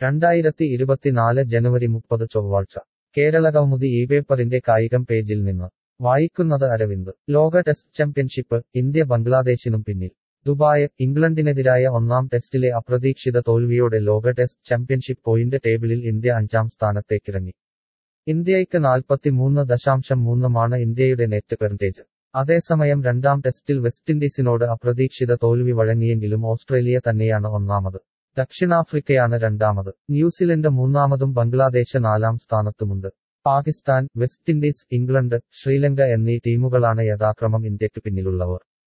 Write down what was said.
രണ്ടായിരത്തി ഇരുപത്തിനാല് ജനുവരി മുപ്പത് ചൊവ്വാഴ്ച കേരള കൗമുദി ഈ പേപ്പറിന്റെ കായികം പേജിൽ നിന്ന് വായിക്കുന്നത് അരവിന്ദ് ലോക ടെസ്റ്റ് ചാമ്പ്യൻഷിപ്പ് ഇന്ത്യ ബംഗ്ലാദേശിനും പിന്നിൽ ദുബായ് ഇംഗ്ലണ്ടിനെതിരായ ഒന്നാം ടെസ്റ്റിലെ അപ്രതീക്ഷിത തോൽവിയോടെ ലോക ടെസ്റ്റ് ചാമ്പ്യൻഷിപ്പ് പോയിന്റ് ടേബിളിൽ ഇന്ത്യ അഞ്ചാം സ്ഥാനത്തേക്കിറങ്ങി ഇന്ത്യയ്ക്ക് നാൽപ്പത്തിമൂന്ന് ദശാംശം മൂന്നുമാണ് ഇന്ത്യയുടെ നെറ്റ് പെർസെന്റേജ് അതേസമയം രണ്ടാം ടെസ്റ്റിൽ വെസ്റ്റിൻഡീസിനോട് അപ്രതീക്ഷിത തോൽവി വഴങ്ങിയെങ്കിലും ഓസ്ട്രേലിയ തന്നെയാണ് ഒന്നാമത് ദക്ഷിണാഫ്രിക്കയാണ് രണ്ടാമത് ന്യൂസിലൻഡ് മൂന്നാമതും ബംഗ്ലാദേശ് നാലാം സ്ഥാനത്തുമുണ്ട് Pakistan west Indies England Sri Lanka എന്നീ ടീമുകളാണ് യഥാക്രമം ഇന്ത്യക്ക് പിന്നിലുള്ളവർ